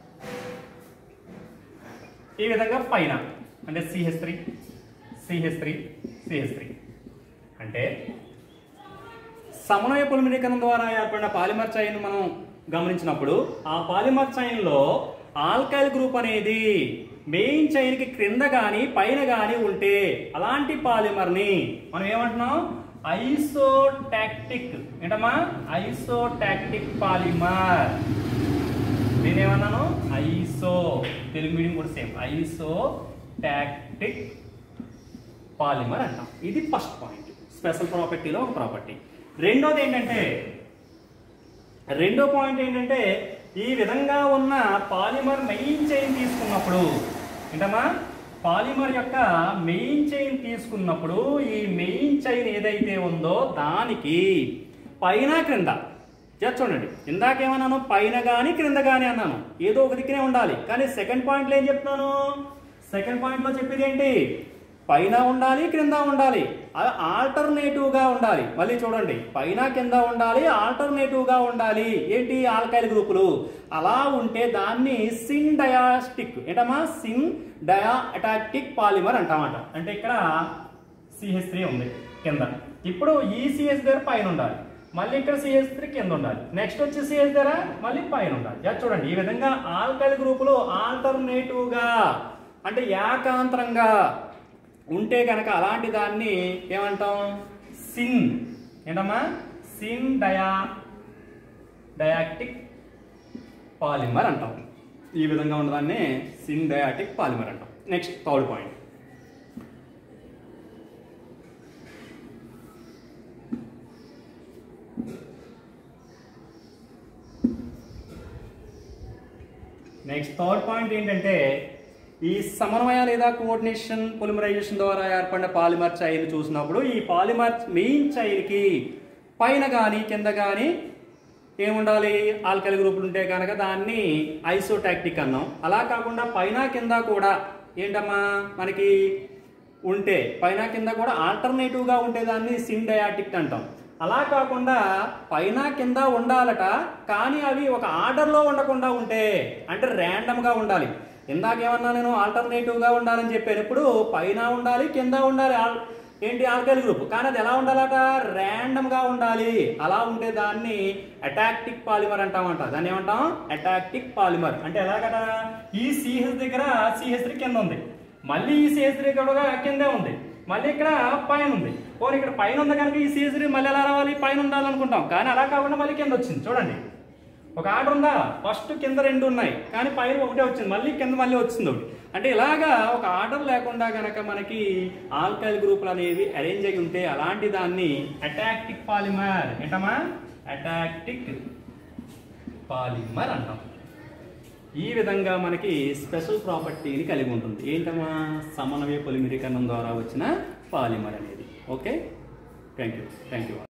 ఈ విధంగా పైన అంటే CH three CH three CH three అంటే సమన్వయ పొలిమరీకరణం ద్వారా ఏర్పడిన పాలిమర్ చైన్ మనం గమనించినప్పుడు ఆ పాలిమర్ చైన్లో ఆల్కైల్ గ్రూప్ అనేది మెయిన్ చైన్ కి క్రింద గాని పైన గాని ఉంటే అలాంటి పాలిమర్ ని మనం ఏమంటున్నాం ఐసోటాక్టిక్ ఏంటమ్మా ఐసోటాక్టిక్ పాలిమర్ నేనేమన్నాను ఐసో తెలుగు మీడియం కూడా సేమ్ ఐసో టాక్టిక్ పాలిమర్ అంటాం ఇది ఫస్ట్ పాయింట్ స్పెషల్ ప్రాపర్టీలో ఒక ప్రాపర్టీ రెండోది ఏంటంటే రెండో పాయింట్ ఏంటంటే ఈ విధంగా ఉన్న పాలిమర్ మెయిన్ చైన్ తీసుకున్నప్పుడు ఏంటమ్మా పాలిమర్ యొక్క మెయిన్ చైన్ తీసుకున్నప్పుడు ఈ మెయిన్ చైన్ ఏదైతే ఉందో దానికి పైన క్రింద జస్ట్ చూడండి ఇందాకేమన్నాను పైన కానీ క్రింద కానీ అన్నాను ఏదో ఒక దిక్కునే ఉండాలి కానీ సెకండ్ పాయింట్లో ఏం చెప్తున్నాను సెకండ్ పాయింట్లో చెప్పేది ఏంటి పైన ఉండాలి క్రింద ఉండాలి అది ఆల్టర్నేటివ్ గా ఉండాలి మళ్ళీ చూడండి పైన కింద ఉండాలి ఆల్టర్నేటివ్ గా ఉండాలి ఏంటి ఆల్కైల్ గ్రూపులు అలా ఉంటే దాన్ని సిన్ డయాస్టిక్ ఏంటమ్మా సిన్ డయా అటాక్టిక్ పాలిమర్ అంటామట అంటే ఇక్కడ సిహెచ్ త్రీ ఉంది కింద ఇప్పుడు ఈ సిహెచ్ దగ్గర పైన ఉండాలి మళ్ళీ ఇక్కడ సిహెచ్ త్రీ కింద ఉండాలి నెక్స్ట్ వచ్చి సిహెచ్ దగ్గర మళ్ళీ పైన ఉండాలి జర చూడండి ఈ విధంగా ఆల్కైల్ గ్రూపులు ఆల్టర్నేటివ్ గా అంటే ఏకాంతరంగా ఉంటే కనుక అలాంటి దాన్ని ఏమంటాం సిన్ ఏంటమ్మా సిన్ డయా డయాక్టిక్ పాలిమర్ అంటాం ఈ విధంగా ఉన్నదాన్ని సిన్ డయాటిక్ పాలిమర్ అంటాం next third point next third point ఏంటంటే ఈ సమన్వయ లేదా కోఆర్డినేషన్ పొలిమరైజేషన్ ద్వారా ఏర్పడిన పాలిమర్ చైన్ చూసినప్పుడు ఈ పాలిమర్ మెయిన్ చైన్కి పైన కానీ కింద కానీ ఏముండాలి ఆల్కలి గ్రూపులు ఉంటే కనుక దాన్ని ఐసోటాక్టిక్ అన్నాం అలా కాకుండా పైన కింద కూడా ఏంటమ్మా మనకి ఉంటే పైన కింద కూడా ఆల్టర్నేటివ్గా ఉంటే దాన్ని సిన్ డయాటిక్ అంటాం అలా కాకుండా పైన కింద ఉండాలట కానీ అవి ఒక ఆర్డర్లో ఉండకుండా ఉంటే అంటే ర్యాండమ్గా ఉండాలి ఇందాకేమన్నా నేను ఆల్టర్నేటివ్గా ఉండాలని చెప్పేటప్పుడు పైన ఉండాలి కింద ఉండాలి ఆల్- ఏంటి ఆల్కైల్ గ్రూప్ కానీ అది ఎలా ఉండాలట ర్యాండమ్గా ఉండాలి అలా ఉంటే దాన్ని అటాక్టిక్ పాలిమర్ అంటామంట దాన్ని ఏమంటాం అటాక్టిక్ పాలిమర్ అంటే ఎలాగట ఈ సిహెచ్ దగ్గర సిహెచ్ త్రీ కింద ఉంది మళ్ళీ ఈ సిహెచ్ త్రీ కూడా కిందే ఉంది మళ్ళీ ఇక్కడ పైన ఉంది పోనీ ఇక్కడ పైన ఉంది కనుక ఈ సిహెచ్ త్రీ మళ్ళీ ఎలా రావాలి పైన ఉండాలనుకుంటాం కానీ అలా కాకుండా మళ్ళీ కింద వచ్చింది చూడండి ఒక ఆర్డర్ ఉందా ఫస్ట్ కింద రెండు ఉన్నాయి కానీ పైన ఒకటే వచ్చింది మళ్ళీ కింద మళ్ళీ వచ్చింది ఒకటి అంటే ఇలాగా ఒక ఆర్డర్ లేకుండా గనక మనకి ఆల్కైల్ గ్రూపులు అనేవి అరేంజ్ అయి ఉంటే అలాంటి దాన్ని అటాక్టిక్ పాలిమర్ ఏంటమ్మా అటాక్టిక్ పాలిమర్ అంటాం ఈ విధంగా మనకి స్పెషల్ ప్రాపర్టీని కలిగి ఉంటుంది ఏంటమ్మా సమన్వయ పొలిమిరీకరణం ద్వారా వచ్చిన పాలిమర్ అనేది okay thank you thank you